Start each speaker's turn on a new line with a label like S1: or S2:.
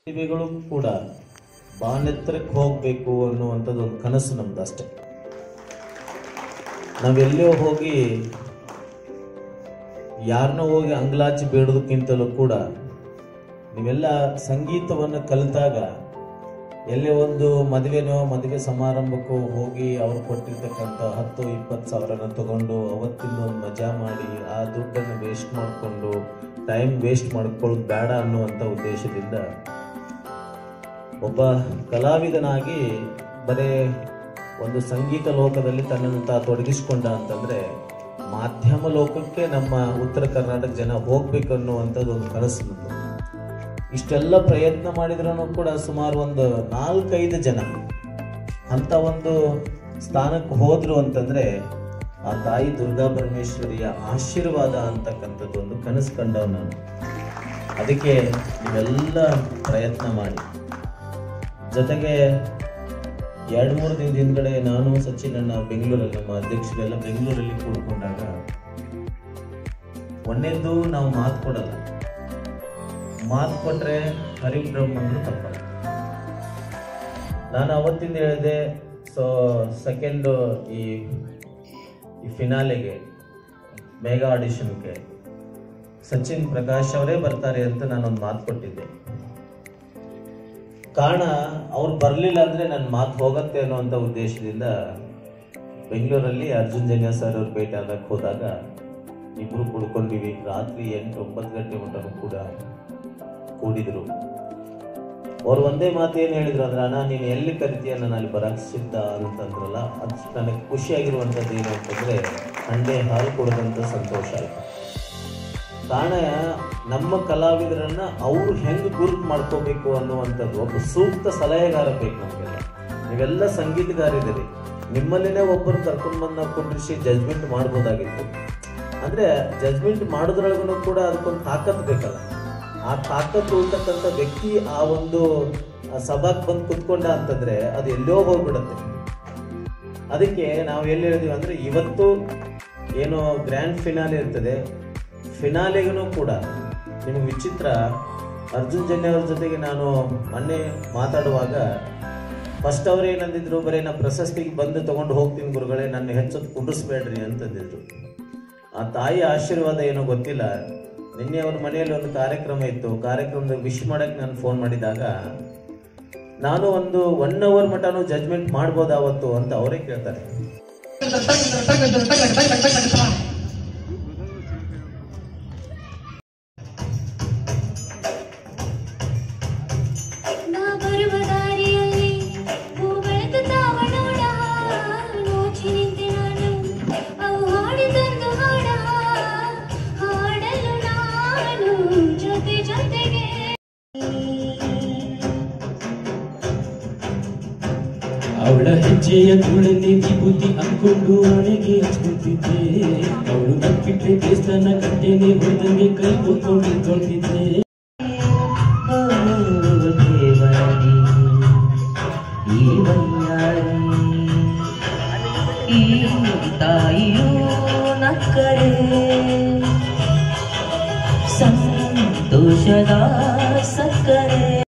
S1: ಪ್ರತಿಭೆಗಳು ಕೂಡ ಬಾನೆತ್ತರಕ್ಕೆ ಹೋಗಬೇಕು ಅನ್ನುವಂಥದ್ದು ಒಂದು ಕನಸು ನಮ್ದು ಅಷ್ಟೇ ನಾವೆಲ್ಲೋ ಹೋಗಿ ಯಾರನ್ನೋ ಹೋಗಿ ಅಂಗ್ಲಾಚಿ ಬೇಡೋದಕ್ಕಿಂತಲೂ ಕೂಡ ನೀವೆಲ್ಲ ಸಂಗೀತವನ್ನು ಕಲಿತಾಗ ಎಲ್ಲೇ ಒಂದು ಮದುವೆನೋ ಮದುವೆ ಸಮಾರಂಭಕ್ಕೂ ಹೋಗಿ ಅವ್ರು ಕೊಟ್ಟಿರ್ತಕ್ಕಂಥ ಹತ್ತು ಇಪ್ಪತ್ತು ಸಾವಿರನ ತಗೊಂಡು ಅವತ್ತಿಂದ ಒಂದು ಮಜಾ ಮಾಡಿ ಆ ದುಡ್ಡನ್ನು ವೇಸ್ಟ್ ಮಾಡಿಕೊಂಡು ಟೈಮ್ ವೇಸ್ಟ್ ಮಾಡ್ಕೊಳ್ಳೋದು ಬೇಡ ಅನ್ನುವಂಥ ಉದ್ದೇಶದಿಂದ ಒಬ್ಬ ಕಲಾವಿದನಾಗಿ ಬರೇ ಒಂದು ಸಂಗೀತ ಲೋಕದಲ್ಲಿ ತನ್ನನ್ನು ತಾ ತೊಡಗಿಸ್ಕೊಂಡ ಅಂತಂದ್ರೆ ಮಾಧ್ಯಮ ಲೋಕಕ್ಕೆ ನಮ್ಮ ಉತ್ತರ ಕರ್ನಾಟಕ ಜನ ಹೋಗ್ಬೇಕು ಅನ್ನುವಂಥದ್ದು ಒಂದು ಕನಸು ನಂದು. ಇಷ್ಟೆಲ್ಲ ಪ್ರಯತ್ನ ಮಾಡಿದ್ರೂ ಕೂಡ ಸುಮಾರು ಒಂದು ನಾಲ್ಕೈದು ಜನ ಅಂತ ಒಂದು ಸ್ಥಾನಕ್ಕೆ ಹೋದ್ರು ಅಂತಂದ್ರೆ ಆ ತಾಯಿ ದುರ್ಗಾ ಪರಮೇಶ್ವರಿಯ ಆಶೀರ್ವಾದ ಅಂತಕ್ಕಂಥದ್ದು ಒಂದು ಕನಸು ಕಂಡವ್ ನಾನು ಅದಕ್ಕೆ ನೀವೆಲ್ಲ ಪ್ರಯತ್ನ ಮಾಡಿ ಜೊತೆಗೆ ಎರಡು ಮೂರು ದಿನದ ಹಿಂದ್ಗಡೆ ನಾನು ಸಚಿನ್ ಅಣ್ಣ ಬೆಂಗಳೂರಲ್ಲಿ ನಮ್ಮ ಅಧ್ಯಕ್ಷರೆಲ್ಲ ಬೆಂಗಳೂರಲ್ಲಿ ಕೂಡ್ಕೊಂಡಾಗ ಒಂದೇದ್ದು ನಾವು ಮಾತು ಕೊಡಲ್ಲ ಮಾತು ಕೊಟ್ರೆ ಹರಿಬ್ರಹ್ಮಂದ್ರು ತಪ್ಪಲ್ಲ ನಾನು ಅವತ್ತಿಂದ ಹೇಳಿದೆ ಸೊ ಸೆಕೆಂಡ್ ಈ ಈ ಫಿನಾಲೆಗೆ ಮೇಗಾ ಆಡಿಷನ್ಗೆ ಸಚಿನ್ ಪ್ರಕಾಶ್ ಅವರೇ ಬರ್ತಾರೆ ಅಂತ ನಾನೊಂದು ಮಾತು ಕೊಟ್ಟಿದ್ದೆ ಕಾರಣ ಅವ್ರು ಬರಲಿಲ್ಲ ಅಂದ್ರೆ ನನ್ನ ಮಾತು ಹೋಗತ್ತೆ ಅನ್ನುವಂಥ ಉದ್ದೇಶದಿಂದ ಬೆಂಗಳೂರಲ್ಲಿ ಅರ್ಜುನ್ ಜನ್ಯ ಸರ್ ಅವ್ರು ಭೇಟಿ ಆಗಕ್ಕೆ ಹೋದಾಗ ಇಬ್ರು ಕುಡ್ಕೊಂಡಿವಿ ರಾತ್ರಿ ಎಂಟು ಒಂಬತ್ತು ಗಂಟೆ ಮಟನೂ ಕೂಡ ಕೂಡಿದ್ರು ಅವ್ರು ಒಂದೇ ಮಾತು ಏನು ಹೇಳಿದ್ರು ಅಂದ್ರೆ ಅಣ್ಣ ನೀನು ಎಲ್ಲಿ ಕರಿತೀಯ ನಾನು ಅಲ್ಲಿ ಬರಕ್ಕೆ ಸಿದ್ಧ ಅಂತಂದ್ರಲ್ಲ ಅದು ನನಗೆ ಖುಷಿಯಾಗಿರುವಂಥದ್ದು ಏನು ಅಂತಂದ್ರೆ ಹಂಡೆ ಹಾಲು ಕೊಡದಂಥ ಸಂತೋಷ ಆಯ್ತು ಕಾರಣ ನಮ್ಮ ಕಲಾವಿದರನ್ನ ಅವ್ರು ಹೆಂಗ್ ಗುರುತು ಮಾಡ್ಕೋಬೇಕು ಅನ್ನುವಂಥದ್ದು ಒಬ್ಬ ಸೂಕ್ತ ಸಲಹೆಗಾರ ಬೇಕು ನಮಗೆಲ್ಲ ನೀವೆಲ್ಲ ಸಂಗೀತಗಾರಿದ್ದೀರಿ ನಿಮ್ಮಲ್ಲಿನೇ ಒಬ್ಬರು ಕರ್ಕೊಂಡು ಬಂದು ನಾವು ಕುಂಡ್ರಿಸಿ ಜಜ್ಮೆಂಟ್ ಮಾಡ್ಬೋದಾಗಿತ್ತು ಅಂದ್ರೆ ಜಜ್ಮೆಂಟ್ ಮಾಡೋದ್ರೊಳಗೂ ಕೂಡ ಅದಕ್ಕೊಂದು ತಾಕತ್ ಬೇಕಲ್ಲ ಆ ತಾಕತ್ತು ಉಳ್ತಕ್ಕಂಥ ವ್ಯಕ್ತಿ ಆ ಒಂದು ಸಭಾಕ್ ಬಂದು ಕುತ್ಕೊಂಡ ಅಂತಂದ್ರೆ ಅದು ಎಲ್ಲೋ ಹೋಗ್ಬಿಡತ್ತೆ ಅದಕ್ಕೆ ನಾವು ಎಲ್ಲಿ ಹೇಳಿದೀವಿ ಅಂದ್ರೆ ಇವತ್ತು ಏನು ಗ್ರ್ಯಾಂಡ್ ಫಿನಾಲೆ ಇರ್ತದೆ ಫಿನಾಲೆಗೂ ಕೂಡ ನಿಮಗೆ ವಿಚಿತ್ರ ಅರ್ಜುನ್ ಜನ್ಯ ಅವ್ರ ಜೊತೆಗೆ ನಾನು ಮೊನ್ನೆ ಮಾತಾಡುವಾಗ ಫಸ್ಟ್ ಅವ್ರು ಏನಂದಿದ್ರು ಬರೀ ನಾ ಪ್ರಶಸ್ತಿಗೆ ಬಂದು ತಗೊಂಡು ಹೋಗ್ತೀನಿ ಗುರುಗಳೇ ನನ್ನ ಹೆಚ್ಚೊತ್ತು ಕುಂಡಿಸ್ಬೇಡ್ರಿ ಅಂತಂದಿದ್ರು ಆ ತಾಯಿ ಆಶೀರ್ವಾದ ಏನೋ ಗೊತ್ತಿಲ್ಲ ನಿನ್ನೆ ಅವ್ರ ಮನೆಯಲ್ಲಿ ಒಂದು ಕಾರ್ಯಕ್ರಮ ಇತ್ತು ಕಾರ್ಯಕ್ರಮದ ವಿಶ್ ಮಾಡಕ್ಕೆ ನಾನು ಫೋನ್ ಮಾಡಿದಾಗ ನಾನು ಒಂದು ಒನ್ ಅವರ್ ಮಟನು ಜಜ್ಮೆಂಟ್ ಮಾಡ್ಬೋದಾ ಅವತ್ತು ಅಂತ ಅವರೇ ಕೇಳ್ತಾರೆ
S2: ನಾ ಬರುವ ದಾರಿಯಲ್ಲಿ ಹೂಗಳದ ತಾವಣೋಡ ನೋಚಿ ನಿಂತೆ ನಾನು ಅವು ಹಾಡಿದಂದು ಹಾಡ ಹಾಡಲು ನಾನು ಜೊತೆ ಜೊತೆಗೆ
S3: ಅವಳ ಹೆಜ್ಜೆಯ ತುಳನೆ ವಿಭೂತಿ ಅಂದ್ಕೊಂಡು ಅವಳಿಗೆ ಹಚ್ಕೊತಿದ್ದೆ ಅವಳು ನಪ್ಪಿಟ್ರೆ ದೇವಸ್ಥಾನ ಕಟ್ಟೆನೆ ಹೋದಂಗೆ ಕೈ ಕೂತ್ಕೊಂಡು ನಿಂತ್ಕೊಳ್ತಿದ್ದೆ
S4: ಓ ದೇವರೇ, ಈ ವಯ್ಯಾರಿ, ಈ ತಾಯಿಯೂ ನಕ್ಕರೆ ಸಂತೋಷದ ಸಕ್ಕರೆ